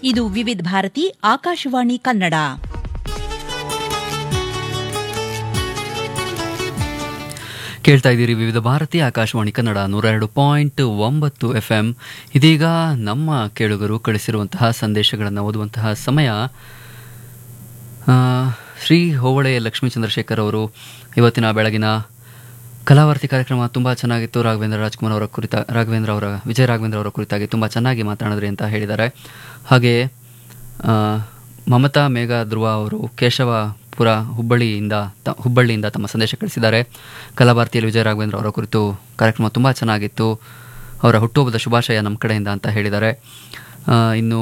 ಇದು ವಿವಿಧ ಭಾರತಿ ಆಕಾಶವಾಣಿ ಕನ್ನಡ ಕೇಳ್ತಾ ಇದ್ದೀರಿ ವಿವಿಧ ಭಾರತಿ ಆಕಾಶವಾಣಿ ಕನ್ನಡ ನೂರ ಎರಡು ಪಾಯಿಂಟ್ ಒಂಬತ್ತು ಎಫ್ ಎಂ ಇದೀಗ ನಮ್ಮ ಕೇಳುಗರು ಕಳಿಸಿರುವಂತಹ ಸಂದೇಶಗಳನ್ನು ಓದುವಂತಹ ಸಮಯ ಆ, ಶ್ರೀ ಹೋವಳೆ ಲಕ್ಷ್ಮೀ ಚಂದ್ರಶೇಖರ್ ಅವರು ಇವತ್ತಿನ ಬೆಳಗಿನ ಕಲಾವಾರ್ತಿ ಕಾರ್ಯಕ್ರಮ ತುಂಬ ಚೆನ್ನಾಗಿತ್ತು ರಾಘವೇಂದ್ರ ರಾಜ್ಕುಮಾರ್ ಅವರ ಕುರಿತ ರಾಘವೇಂದ್ರ ಅವರ ವಿಜಯ ರಾಘವೇಂದ್ರ ಅವರ ಕುರಿತಾಗಿ ತುಂಬ ಚೆನ್ನಾಗಿ ಮಾತನಾಡಿದ್ರಿ ಅಂತ ಹೇಳಿದ್ದಾರೆ ಹಾಗೆಯೇ ಆ, ಮಮತಾ ಮೇಘ ಧ್ರುವ ಅವರು ಕೇಶವಪುರ ಹುಬ್ಬಳ್ಳಿಯಿಂದ ತ ಹುಬ್ಬಳ್ಳಿಯಿಂದ ತಮ್ಮ ಸಂದೇಶ ಕಳಿಸಿದ್ದಾರೆ ಕಲಾಭಾರತಿಯಲ್ಲಿ ವಿಜಯ ರಾಘವೇಂದ್ರ ಅವರ ಕುರಿತು ಕಾರ್ಯಕ್ರಮ ತುಂಬ ಚೆನ್ನಾಗಿತ್ತು ಅವರ ಹುಟ್ಟುಹಬ್ಬದ ಶುಭಾಶಯ ನಮ್ಮ ಕಡೆಯಿಂದ ಅಂತ ಹೇಳಿದ್ದಾರೆ ಆ, ಇನ್ನು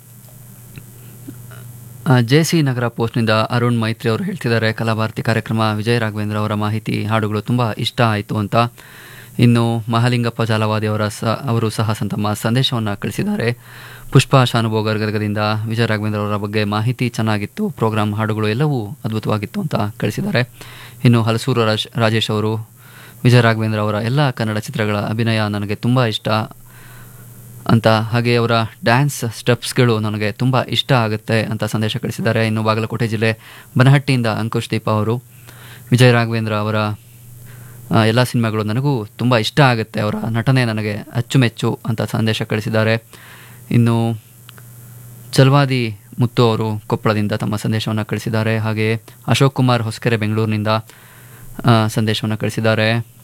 ಜೆ ಸಿ ನಗರ ಪೋಸ್ಟ್ನಿಂದ ಅರುಣ್ ಮೈತ್ರಿ ಅವರು ಹೇಳ್ತಿದ್ದಾರೆ ಕಲಾಭಾರತಿ ಕಾರ್ಯಕ್ರಮ ವಿಜಯ ರಾಘವೇಂದ್ರ ಅವರ ಮಾಹಿತಿ ಹಾಡುಗಳು ತುಂಬ ಇಷ್ಟ ಆಯಿತು ಅಂತ ಇನ್ನು ಮಹಾಲಿಂಗಪ್ಪ ಜಾಲವಾದಿ ಅವರ ಸ ಅವರು ಸಹ ಸ- ತಮ್ಮ ಸಂದೇಶವನ್ನು ಕಳಿಸಿದ್ದಾರೆ ಪುಷ್ಪ ಶಾನುಭೋಗರ್ ಗದಗದಿಂದ ವಿಜಯ ರಾಘವೇಂದ್ರ ಅವರ ಬಗ್ಗೆ ಮಾಹಿತಿ ಚೆನ್ನಾಗಿತ್ತು ಪ್ರೋಗ್ರಾಮ್ ಹಾಡುಗಳು ಎಲ್ಲವೂ ಅದ್ಭುತವಾಗಿತ್ತು ಅಂತ ಕಳಿಸಿದ್ದಾರೆ ಇನ್ನು ಹಲಸೂರು ರಾಜ್ ರಾಜೇಶ್ ಅವರು ವಿಜಯ ರಾಘವೇಂದ್ರ ಅವರ ಎಲ್ಲ ಕನ್ನಡ ಚಿತ್ರಗಳ ಅಭಿನಯ ನನಗೆ ತುಂಬ ಇಷ್ಟ ಅಂತ ಹಾಗೆ ಅವರ ಡ್ಯಾನ್ಸ್ ಸ್ಟೆಪ್ಸ್ಗಳು ನನಗೆ ತುಂಬ ಇಷ್ಟ ಆಗುತ್ತೆ ಅಂತ ಸಂದೇಶ ಕಳಿಸಿದ್ದಾರೆ ಇನ್ನು ಬಾಗಲಕೋಟೆ ಜಿಲ್ಲೆ ಬನಹಟ್ಟಿಯಿಂದ ಅಂಕುಶ್ ದೀಪ ಅವರು ವಿಜಯ ರಾಘವೇಂದ್ರ ಅವರ ಎಲ್ಲ ಸಿನಿಮಾಗಳು ನನಗೂ ತುಂಬ ಇಷ್ಟ ಆಗುತ್ತೆ ಅವರ ನಟನೆ ನನಗೆ ಅಚ್ಚುಮೆಚ್ಚು ಅಂತ ಸಂದೇಶ ಕಳಿಸಿದ್ದಾರೆ ಇನ್ನು ಚಲ್ವಾದಿ ಮುತ್ತು ಅವರು ಕೊಪ್ಪಳದಿಂದ ತಮ್ಮ ಸಂದೇಶವನ್ನು ಕಳಿಸಿದ್ದಾರೆ ಹಾಗೆ ಅಶೋಕ್ ಕುಮಾರ್ ಹೊಸಕೆರೆ ಬೆಂಗಳೂರಿನಿಂದ ಸಂದೇಶವನ್ನು ಕಳಿಸಿದ್ದಾರೆ